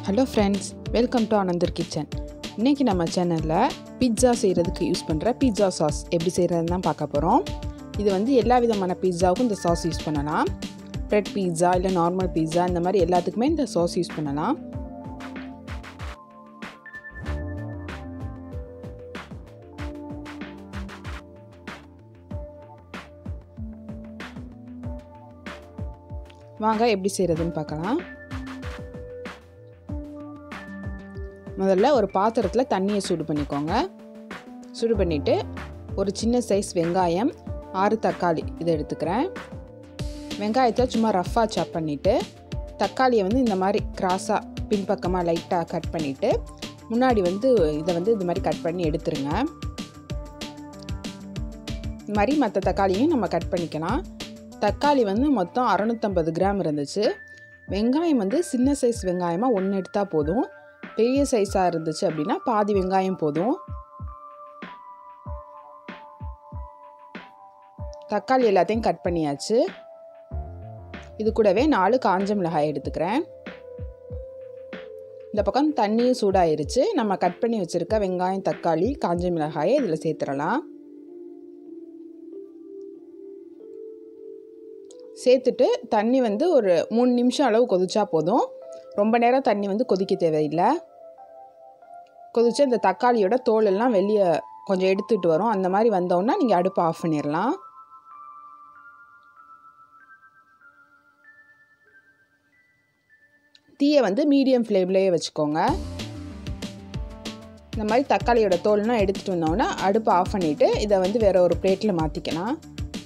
hello friends welcome to another kitchen இன்றைக்கி நம்ம சேனலில் பீட்சா செய்கிறதுக்கு யூஸ் பண்ணுற பீட்சா சாஸ் எப்படி செய்கிறதுன்னு தான் பார்க்க போகிறோம் இது வந்து எல்லா விதமான பீட்சாவுக்கும் இந்த சாஸ் யூஸ் பண்ணலாம் ப்ரெட் பீட்சா இல்லை நார்மல் பீட்சா இந்த மாதிரி எல்லாத்துக்குமே இந்த சாஸ் யூஸ் பண்ணலாம் வாங்க எப்படி செய்கிறதுன்னு பார்க்கலாம் முதல்ல ஒரு பாத்திரத்தில் தண்ணியை சூடு பண்ணிக்கோங்க சூடு பண்ணிவிட்டு ஒரு சின்ன சைஸ் வெங்காயம் ஆறு தக்காளி இதை எடுத்துக்கிறேன் வெங்காயத்தை சும்மா ரஃப்பாக சாப் பண்ணிவிட்டு தக்காளியை வந்து இந்த மாதிரி கிராஸாக பின்பக்கமாக லைட்டாக கட் பண்ணிவிட்டு முன்னாடி வந்து இதை வந்து இது மாதிரி கட் பண்ணி எடுத்துருங்க இந்த மாதிரி மற்ற தக்காளியும் நம்ம கட் பண்ணிக்கலாம் தக்காளி வந்து மொத்தம் அறநூற்றம்பது கிராம் இருந்துச்சு வெங்காயம் வந்து சின்ன சைஸ் வெங்காயமாக ஒன்று எடுத்தால் போதும் பெரிய சைஸாக இருந்துச்சு அப்படின்னா பாதி வெங்காயம் போதும் தக்காளி எல்லாத்தையும் கட் பண்ணியாச்சு இது கூடவே நாலு காஞ்ச மிளகாய் எடுத்துக்கிறேன் இந்த பக்கம் தண்ணியும் சூடாயிருச்சு நம்ம கட் பண்ணி வச்சுருக்க வெங்காயம் தக்காளி காஞ்ச மிளகாயை இதில் சேர்த்துடலாம் சேர்த்துட்டு தண்ணி வந்து ஒரு மூணு நிமிஷம் அளவு கொதிச்சா போதும் ரொம்ப நேரம் தண்ணி வந்து கொதிக்க தேவையில்லை கொதிச்சு இந்த தக்காளியோட தோல் எல்லாம் வெளியே கொஞ்சம் எடுத்துகிட்டு வரும் அந்த மாதிரி வந்தோன்னா நீங்கள் அடுப்பை ஆஃப் பண்ணிடலாம் தீயை வந்து மீடியம் ஃப்ளேம்லேயே வச்சுக்கோங்க இந்த மாதிரி தக்காளியோட தோல்லாம் எடுத்துகிட்டு வந்தோன்னா அடுப்பை ஆஃப் பண்ணிவிட்டு இதை வந்து வேறு ஒரு பிளேட்டில் மாற்றிக்கலாம்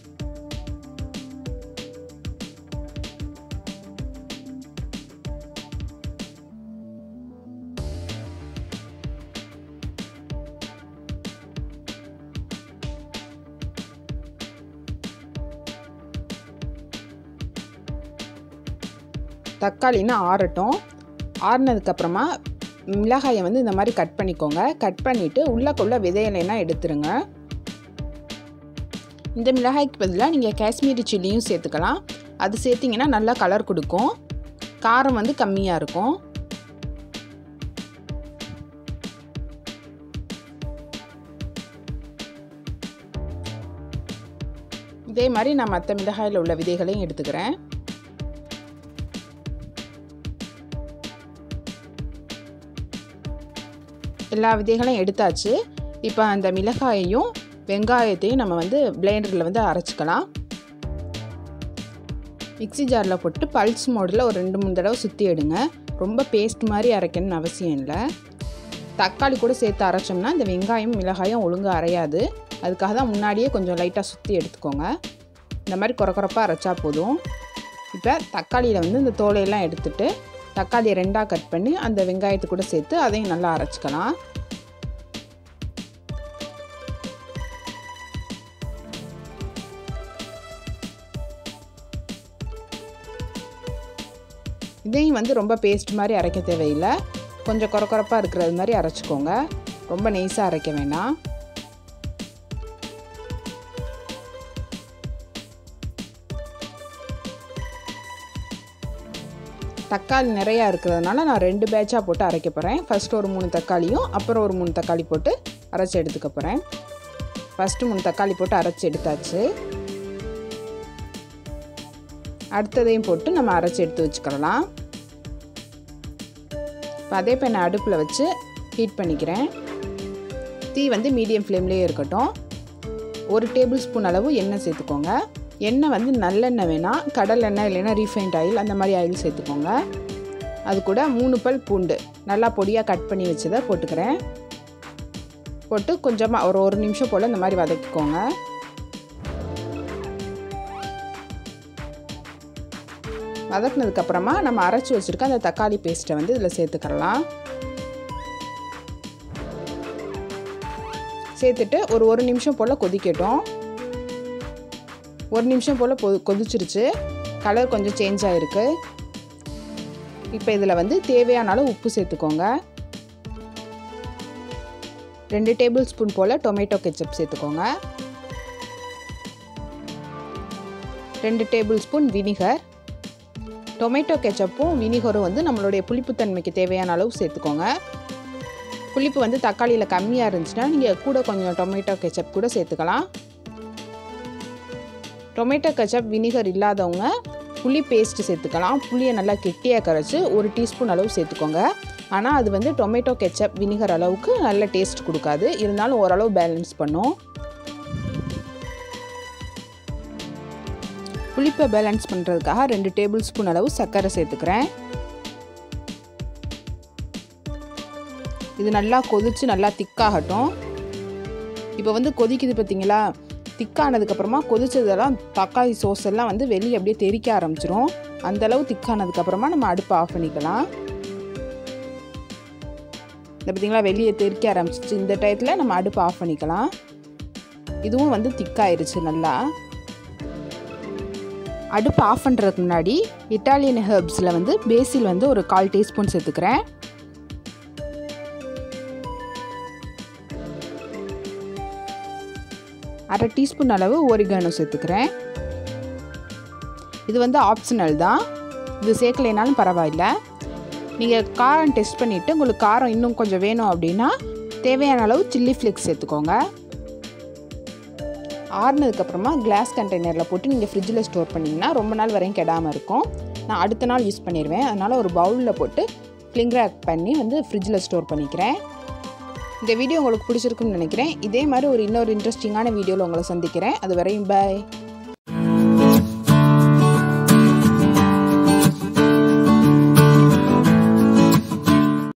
தக்காளின்னா ஆறட்டும் ஆறுனதுக்கப்புறமா மிளகாயை வந்து இந்த மாதிரி கட் பண்ணிக்கோங்க கட் பண்ணிவிட்டு உள்ளக்குள்ள விதையிலாம் எடுத்துருங்க இந்த மிளகாய்க்கு பதிலாக நீங்கள் காஷ்மீரி சில்லியும் சேர்த்துக்கலாம் அது சேர்த்திங்கன்னா நல்லா கலர் கொடுக்கும் காரம் வந்து கம்மியாக இருக்கும் இதே மாதிரி நான் மற்ற மிளகாயில் உள்ள விதைகளையும் எடுத்துக்கிறேன் எல்லா விதைகளையும் எடுத்தாச்சு இப்போ அந்த மிளகாயையும் வெங்காயத்தையும் நம்ம வந்து பிளேண்டரில் வந்து அரைச்சிக்கலாம் மிக்சி ஜாரில் போட்டு பல்ஸ் மோடில் ஒரு ரெண்டு மூணு தடவை சுற்றி எடுங்க ரொம்ப பேஸ்ட் மாதிரி அரைக்கணும்னு அவசியம் இல்லை தக்காளி கூட சேர்த்து அரைச்சோம்னா இந்த வெங்காயம் மிளகாயம் ஒழுங்காக அரையாது அதுக்காக தான் முன்னாடியே கொஞ்சம் லைட்டாக சுற்றி எடுத்துக்கோங்க இந்த மாதிரி குறை குறைப்பாக அரைச்சா போதும் இப்போ தக்காளியில் வந்து இந்த தோலையெல்லாம் எடுத்துகிட்டு தக்காளியை ரெண்டாக கட் பண்ணி அந்த வெங்காயத்தை கூட சேர்த்து அதையும் நல்லா அரைச்சிக்கலாம் இதையும் வந்து ரொம்ப பேஸ்ட் மாதிரி அரைக்க தேவையில்லை கொஞ்சம் குறை குறைப்பாக இருக்கிறது மாதிரி அரைச்சிக்கோங்க ரொம்ப நெய்ஸாக அரைக்க வேண்டாம் தக்காளி நிறையா இருக்கிறதுனால நான் ரெண்டு பேட்சாக போட்டு அரைக்க போகிறேன் ஃபஸ்ட்டு ஒரு மூணு தக்காளியும் அப்புறம் ஒரு மூணு தக்காளி போட்டு அரைச்சி எடுத்துக்க போகிறேன் ஃபஸ்ட்டு மூணு தக்காளி போட்டு அரைச்சி எடுத்தாச்சு அடுத்ததையும் போட்டு நம்ம அரைச்சி எடுத்து வச்சுக்கலாம் இப்போ அதே பேனை அடுப்பில் வச்சு ஹீட் பண்ணிக்கிறேன் தீ வந்து மீடியம் ஃப்ளேம்லேயே இருக்கட்டும் ஒரு டேபிள் ஸ்பூன் அளவு எண்ணெய் சேர்த்துக்கோங்க எண்ணெய் வந்து நல்லெண்ணெய் வேணாம் கடல் எண்ணெய் இல்லைன்னா ரீஃபைண்ட் ஆயில் அந்த மாதிரி ஆயில் சேர்த்துக்கோங்க அது கூட மூணு பல் பூண்டு நல்லா பொடியாக கட் பண்ணி வச்சதை போட்டுக்கிறேன் போட்டு கொஞ்சமாக ஒரு ஒரு நிமிஷம் போல் இந்த மாதிரி வதக்கிக்கோங்க வதக்கினதுக்கப்புறமா நம்ம அரைச்சி வச்சுருக்க அந்த தக்காளி பேஸ்ட்டை வந்து இதில் சேர்த்துக்கலாம் சேர்த்துட்டு ஒரு ஒரு நிமிஷம் போல் கொதிக்கட்டும் ஒரு நிமிஷம் போல் பொ கொதிச்சிருச்சு கலர் கொஞ்சம் சேஞ்ச் ஆகிருக்கு இப்போ இதில் வந்து தேவையான அளவு உப்பு சேர்த்துக்கோங்க ரெண்டு டேபிள் ஸ்பூன் போல் டொமேட்டோ கெச்சப் சேர்த்துக்கோங்க ரெண்டு டேபிள் ஸ்பூன் வினிகர் டொமேட்டோ கெச்சப்பும் வினிகரும் வந்து நம்மளுடைய புளிப்புத்தன்மைக்கு தேவையான அளவு சேர்த்துக்கோங்க புளிப்பு வந்து தக்காளியில் கம்மியாக இருந்துச்சுன்னா நீங்கள் கூட கொஞ்சம் டொமேட்டோ கெச்சப் கூட சேர்த்துக்கலாம் டொமேட்டோ கெச்சப் வினிகர் இல்லாதவங்க புளி பேஸ்ட்டு சேர்த்துக்கலாம் புளியை நல்லா கெட்டியாக கரைச்சி ஒரு டீஸ்பூன் அளவு சேர்த்துக்கோங்க ஆனால் அது வந்து டொமேட்டோ கெச்சப் வினிகர் அளவுக்கு நல்ல டேஸ்ட் கொடுக்காது இருந்தாலும் ஓரளவு பேலன்ஸ் பண்ணும் புளிப்பை பேலன்ஸ் பண்ணுறதுக்காக ரெண்டு டேபிள் ஸ்பூன் அளவு சர்க்கரை சேர்த்துக்கிறேன் இது நல்லா கொதித்து நல்லா திக்காகட்டும் இப்போ வந்து கொதிக்குது பார்த்தீங்களா திக்கானதுக்கப்புறமா கொதிச்சதெல்லாம் தக்காளி சோஸ் எல்லாம் வந்து வெளியே அப்படியே தெறிக்க ஆரம்பிச்சிரும் அந்தளவு திக்கானதுக்கப்புறமா நம்ம அடுப்பை ஆஃப் பண்ணிக்கலாம் இந்த பார்த்தீங்களா வெளியே தெறிக்க ஆரம்பிச்சிச்சு இந்த டயத்தில் நம்ம அடுப்பை ஆஃப் பண்ணிக்கலாம் இதுவும் வந்து திக்காயிருச்சு நல்லா அடுப்பு ஆஃப் பண்ணுறதுக்கு முன்னாடி இட்டாலியன் ஹெர்ப்ஸில் வந்து பேசில் வந்து ஒரு கால் டீஸ்பூன் சேர்த்துக்கிறேன் அரை டீஸ்பூன் அளவு ஒரிகானோ சேர்த்துக்கிறேன் இது வந்து ஆப்ஷனல் தான் இது சேர்க்கலைனாலும் பரவாயில்ல நீங்கள் காரம் டெஸ்ட் பண்ணிவிட்டு உங்களுக்கு காரம் இன்னும் கொஞ்சம் வேணும் அப்படின்னா தேவையான அளவு சில்லி ஃப்ளேக்ஸ் சேர்த்துக்கோங்க ஆறுனதுக்கப்புறமா கிளாஸ் கண்டெய்னரில் போட்டு நீங்கள் ஃப்ரிட்ஜில் ஸ்டோர் பண்ணிங்கன்னா ரொம்ப நாள் வரையும் கெடாமல் இருக்கும் நான் அடுத்த நாள் யூஸ் பண்ணிடுவேன் அதனால் ஒரு பவுலில் போட்டு ஃப்ளிங் ரேக் பண்ணி வந்து ஃப்ரிட்ஜில் ஸ்டோர் பண்ணிக்கிறேன் இந்த வீடியோ உங்களுக்கு பிடிச்சிருக்குன்னு நினைக்கிறேன் இதே மாதிரி ஒரு இன்னொரு இன்ட்ரெஸ்டிங்கான வீடியோவில் உங்களை சந்திக்கிறேன் அது வரையும் பாய்